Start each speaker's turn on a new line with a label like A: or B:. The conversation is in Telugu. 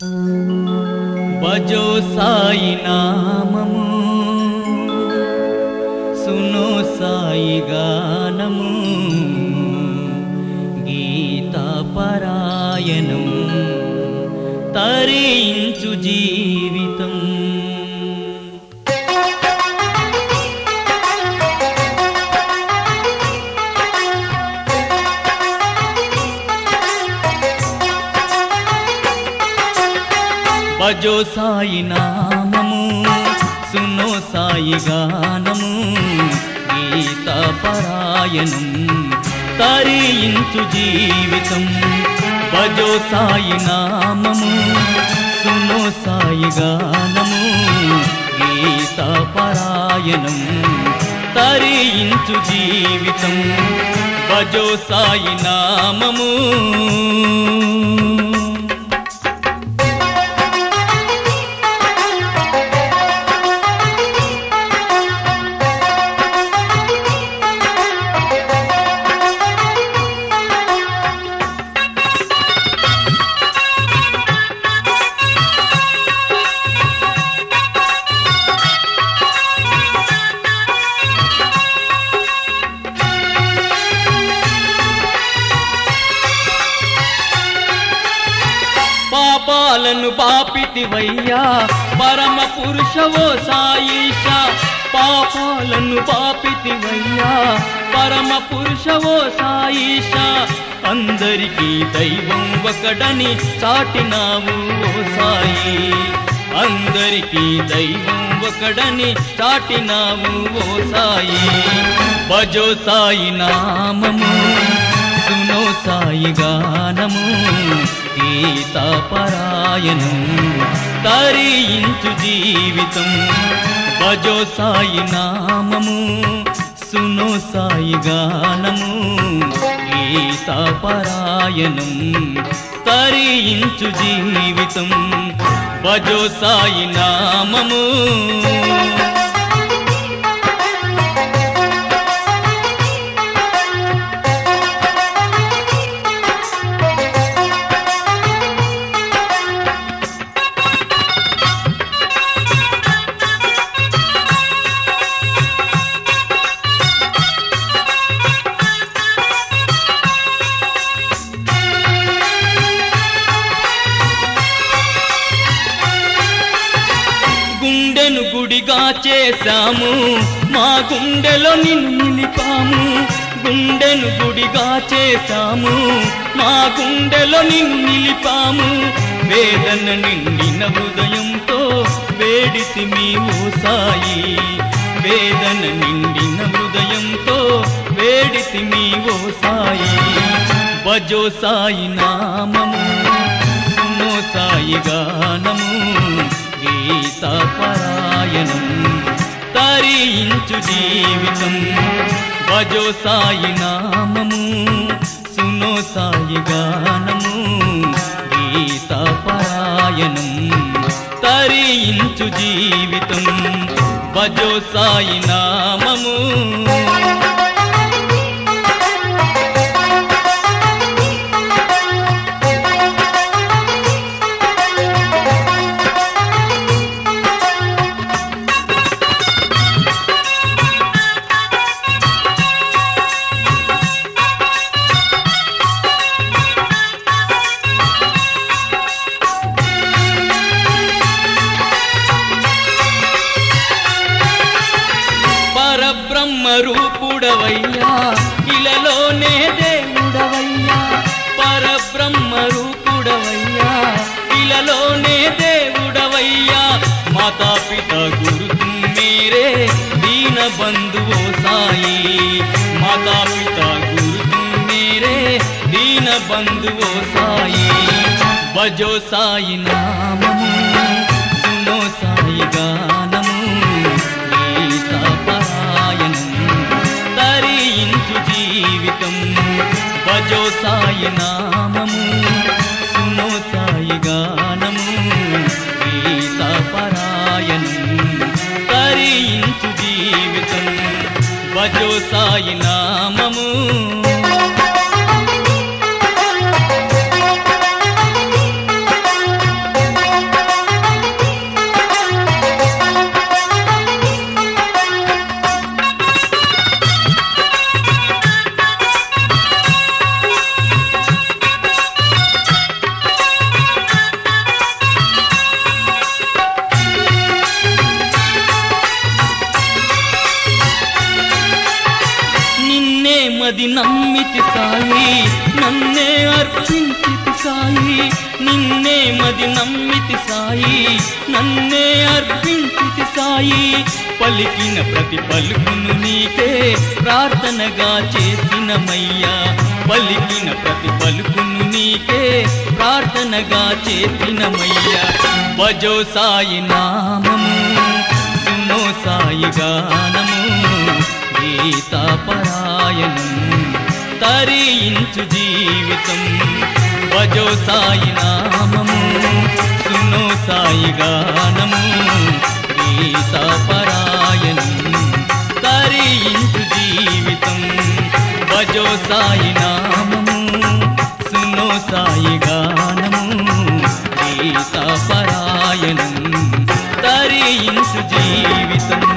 A: భజో సాయి నామము సునో సాయి గానము గీతా పరాయణం తరించు జీవితం భజో సాయి నామము సునో సాయి గానము గీత పరాయణం తరించు జీవితం భజో సాయి నామము సునో సాయి గానము గీత పరాయణం తరించు జీవితం భజో సాయి నామము పాపాలను పాపితివయ్యా పరమ పురుషవో సాయిష పాపాలను పాపితివయ్యా పరమ పురుషవో సాయిష అందరికీ దైవం ఒకడని చాటినావు ఓ సాయి అందరికీ దైవం ఒకడని చాటినావు ఓ సాయి భజో సాయి నామము సునో సాయి గానము గీతా పరాయణం తరించు జీవితం భజో సాయి నామము సునో సాయి గానము గీతా పరాయణం తరించు జీవితం భజో సాయి నామము గుండెను గుడిగా చేశాము మా గుండెలో నిన్ను నిలిపాము గుండెను గుడిగా చేశాము మా గుండెలో నిన్ను నిలిపాము వేదన నిండిన హృదయంతో వేడితి మేము సాయి వేదన నిండిన హృదయంతో వేడితి మీవో సాయి భజో సాయి నామము సునో సాయి గానము గీత పరాయణం తరించు జీవితం భజో సాయి నామము సునో సాయి గానము గీత పరాయణం తరించు జీవితం భజో సాయి నామము పరబ్రహ్మ రూపుడవయ్యా ఇలలోనే దేవుడవయ్యా పరబ్రహ్మ రూపుడవయ్యా ఇలలోనే దేవుడవయ్యా మాతా పిత గురు మేరే దీన బంధువో సాయి మాతా పిత గురు మేరే దీన బంధువో సాయి భజో సాయి నామము సునో సాయి గానము గీతా పరాయణం తరించు జీవితం భజో సాయి నామము సునో సాయి గానము గీతా పరాయణం తరించు జీవితం భజో సాయి నామము అర్పించితి సాయి నిన్నే మది నమ్మితి సాయి నన్నే అర్పించితి సాయి పలికిన ప్రతి పలుకును నీకే ప్రార్థనగా చేసినమయ్యా పలికిన ప్రతి పలుకును నీకే ప్రార్థనగా చేసినమయ్యా భజో సాయి నామము సునో సాయి గానము గీతా పరాయణం తరించు జీవితం భజో సాయి నామము సునో సాయి గానము గీతా పరాయణం తరించు జీవితం భజో సాయి నామము సునో సాయి గానము గీతా పరాయణం తరించు జీవితం